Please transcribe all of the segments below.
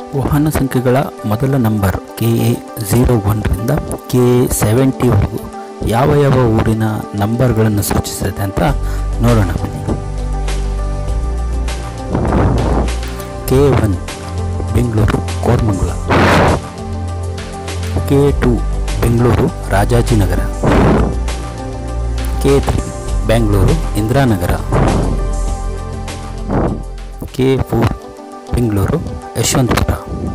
ವಾಹನ ಸಂಖ್ಯೆಗಳ ಮೊದಲ ನಂಬರ್ ಕೆ ಎ ಝೀರೋ ಒನ್ರಿಂದ ಕೆ ಎ ಸೆವೆಂಟಿವರೆಗೂ ಯಾವ ಯಾವ ಊರಿನ ನಂಬರ್ಗಳನ್ನು ಸೂಚಿಸುತ್ತೆ ಅಂತ ನೋಡೋಣ ಬನ್ನಿ K one Bengaluru Koramangala K two Bengaluru Rajajinagar K three Bengaluru Indiranagar K four Bengaluru Yeshwanthpur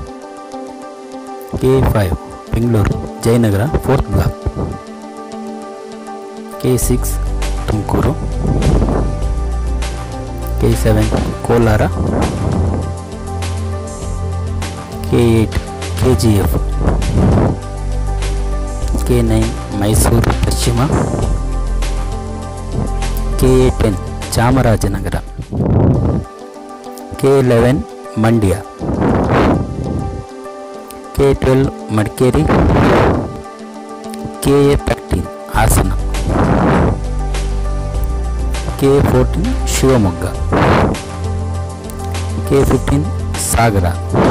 K five Bengaluru Jayanagar fourth block K six Tumakuru K seven Kolar K eight K G F K nine Mysuru ಪಶ್ಚಿಮ K A ten Chamarajanagar K eleven Mandya K twelve Madikeri K A thirteen Hassan K fourteen Shivamogga K fifteen Sagara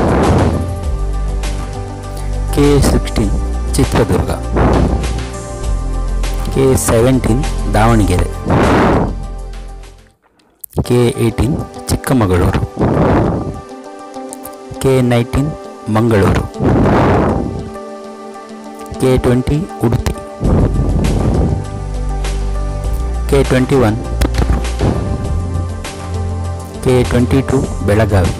K sixteen Chitradurga K seventeen Davanagere K eighteen Chikkamagaluru K nineteen Mangaluru K twenty Udupi K twenty one K twenty two Belagavi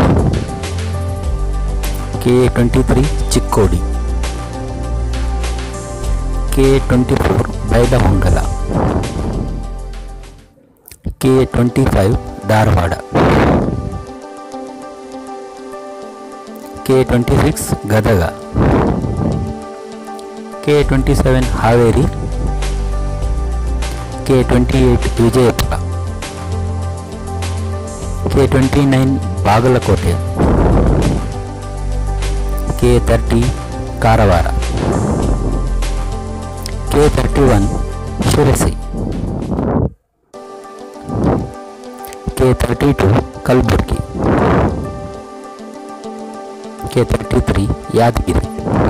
K twenty three Chikkodi K twenty four Bailhongal K twenty five Dharwad K twenty six Gadag K twenty seven Haveri K twenty eight Vijayapura K twenty nine Bagalkot K thirty Karwar K thirty one Sirsi K thirty two Kalaburagi K thirty three Yadgir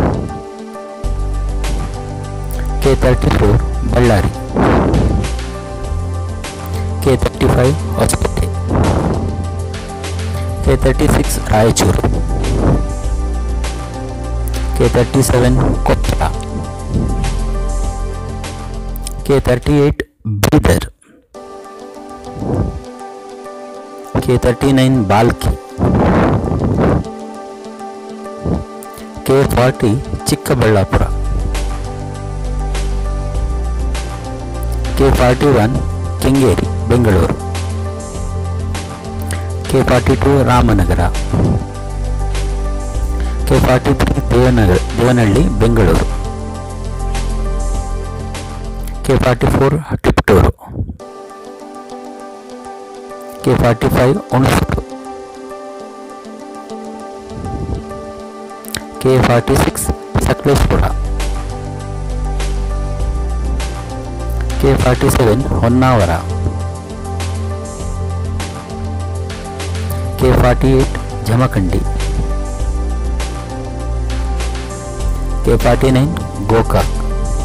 K thirty four Ballari K thirty five Hosapete K thirty six Raichur K thirty seven Koppal K thirty eight Bidar K thirty nine ಬಾಲ್ಕಿ K forty Chikkaballapur K forty one Kengeri Bengaluru K forty two Ramanagara K forty three Devanagar Devanahalli Bengaluru K forty four Tiptur K forty five Hunsur K forty six Sakleshpur K forty seven Honnavar K forty eight Jamkhandi K forty nine Gokak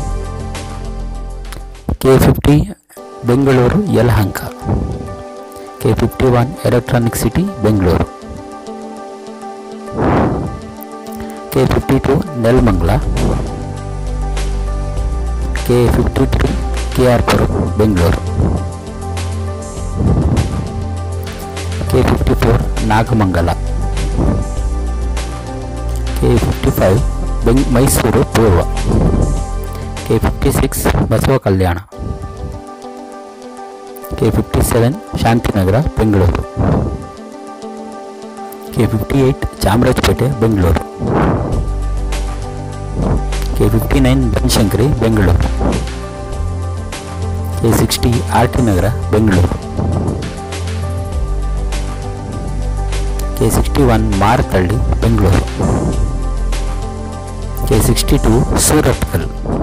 K fifty Bengaluru Yelahanka K fifty one electronic city Bengaluru K fifty two Nelamangala K fifty three K R Puram Bengaluru K fifty four Nagamangala K fifty five ಬೆಂಗ್ ಮೈಸೂರು ಪೂರ್ವ K fifty six Basava Kalyan K fifty seven Shantinagar Bengaluru K fifty eight Chamarajpet Bengaluru K fifty nine Banashankari Bengaluru K sixty R T Nagar Bengaluru K sixty one Marathahalli Bengaluru K sixty two Surathkal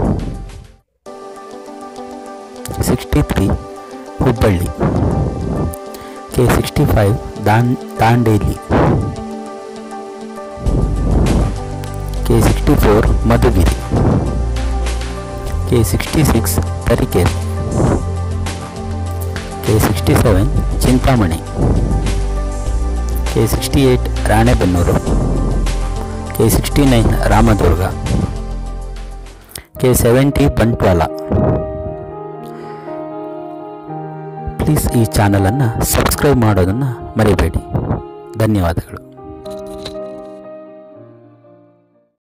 sixty three Hubballi K sixty five than Dandeli sixty four Madhugiri K sixty six Tarikere K sixty seven Chintamani K sixty eight Ranebennur K sixty nine Ramdurg K seventy Bantwal please ಈ ಚಾನಲನ್ನು subscribe ಮಾಡೋದನ್ನು ಮರಿಬೇಡಿ ಧನ್ಯವಾದಗಳು